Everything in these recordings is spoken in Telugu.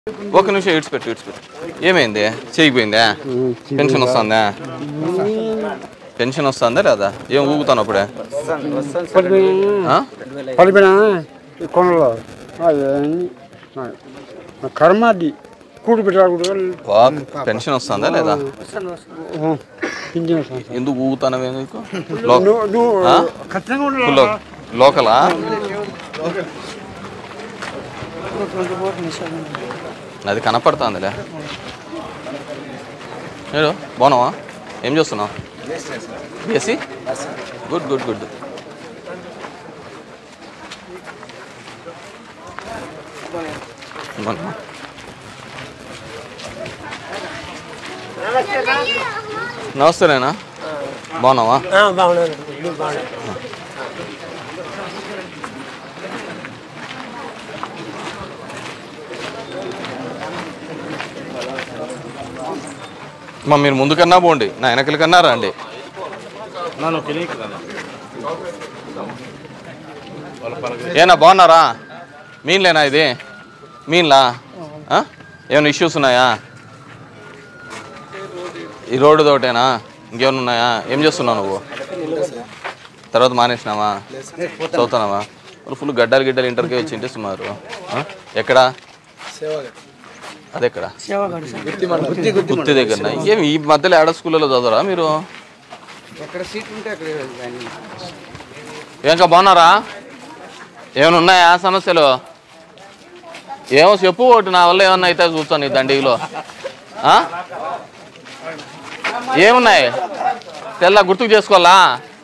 ఒక నిమిషం ఇడ్చిపెట్టు ఇడ్చిపెట్టు ఏమైంది చేయకపోయిందా పెన్షన్ వస్తుందా పెన్షన్ వస్తుందా లేదా ఏం ఊగుతాను అప్పుడే ఆ? పడిపోయినా ఈ కొండలో అది నా కర్మ అది కూడి పెట్టాలి వా, పెన్షన్ వస్తుందా లేదా పింఛన్ వస్తుంది. ఎందుకు ఊగుతానవే నీకు లో- నువ్వు నువ్వు ఆ? ఖచ్చితంగా ఉండాలి. లో- లోకలా అది కనపడుతుందిలే ఏడు బాగున్నావా ఏం చేస్తున్నావు బీఎస్సీ గుడ్ గుడ్ గుడ్ బాగున్నావా? నమస్తేనేనా బాగున్నావా మా మీరు ముందు కన్నా పోండి నా వెనకల కన్నా రండి ఏనా బాగున్నారా మీన్లేనా ఇది మీన్లా ఆ? ఏమైనా ఇష్యూస్ ఉన్నాయా ఈ రోడ్డు తోటేనా ఇంకేమైనా ఉన్నాయా ఏం చేస్తున్నావు నువ్వు తర్వాత మానేసినావా చదువుతున్నావా వాళ్ళు ఫుల్ గడ్డలు గిడ్డలు ఇంటర్కి వచ్చింటే సుమారు ఆ? ఎక్కడ అదెక్కడ గుత్తి దగ్గర ఏం ఈ మధ్యలో ఏడ స్కూల్లో చదవరా మీరు ఎక్కడ సీట్ ఉంటే అక్కడ కానీ ఇంకా బాగున్నారా ఏమైనా ఉన్నాయా సమస్యలు ఏమో చెప్పు ఒకటి నా వల్ల ఏమన్నా అయితే చూస్తాను ఈ దండిలో ఆ? ఏమున్నాయి తెల్ల గుర్తుకు చేసుకోవాలా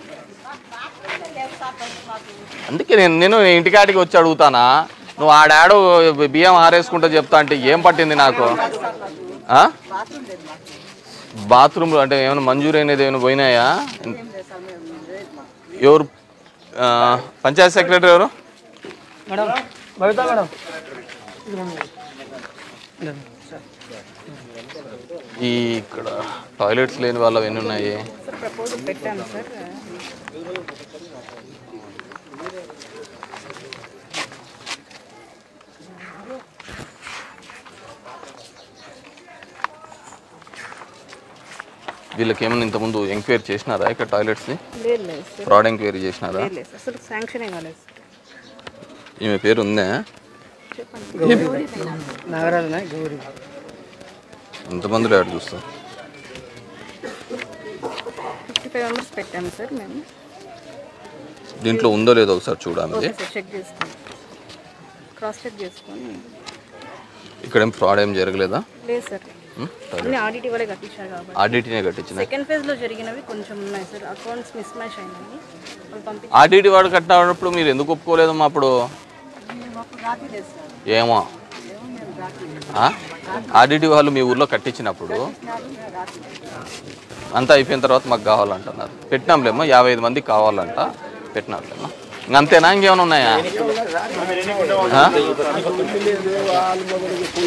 అందుకే నేను నేను ఇంటికాడికి వచ్చి అడుగుతానా నువ్వు ఆడాడు బియ్యం ఆరేసుకుంటా చెప్తా అంటే ఏం పట్టింది నాకు ఆ? బాత్రూమ్లో అంటే ఏమైనా మంజూరు అయినది ఏమైనా పోయినాయా ఎవరు ఆ, పంచాయత్ సెక్రటరీ ఎవరు ఈ ఇక్కడ టాయిలెట్స్ లేని వాళ్ళు ఎన్ని ఉన్నాయి సార్ ప్రపోజల్ పెట్టాను సార్ వీళ్ళకి ఏమైనా ఇంతకుముందు ఎంక్వైరీ చేసినారా ఇక్కడ టాయిలెట్స్ని లేదు లేదు సార్ ఫ్రాడ్ ఎంక్వైరీ చేసినారా లేదు లేదు సార్ అసలు శాంక్షన్ కాలేదు సార్ ఈమె పేరు ఉందా నాగరాజన గౌరీ ఎంతమందిలో ఆడ చూస్తా ఫిఫ్టీ ఫైవ్ మెంబర్స్ పెట్టాము సార్ మేము దీంట్లో ఉందో లేదో ఒకసారి చూడాలి ఓకే సార్ చెక్ చేసుకోండి క్రాస్ చెక్ చేసుకొని ఇక్కడ ఏం ఫ్రాడ్ ఏం జరగలేదా లేదు సార్ అన్ని ఆడిట్ ఇవ్వలే కట్టించారు కాబట్టి ఆడిట్నే కట్టించిన సెకండ్ ఫేజ్లో జరిగినవి కొంచెం ఉన్నాయి సార్ అకౌంట్స్ మిస్ మ్యాచ్ అయినాయి వాళ్ళు పంపించి ఆడిట్ వాడు కట్టినప్పుడు మీరు ఎందుకు ఒప్పుకోలేదమ్మా అప్పుడు రాలేదు సార్ ఏమో ఆడిటి వాళ్ళు మీ ఊర్లో కట్టించినప్పుడు అంతా అయిపోయిన తర్వాత మాకు కావాలంటున్నారు పెట్టినాంలేమ్మా యాభై ఐదు మంది కావాలంట పెట్టినాంలేమ్మా ఇంక అంతేనా ఇంకేమైనా ఉన్నాయా ఆ?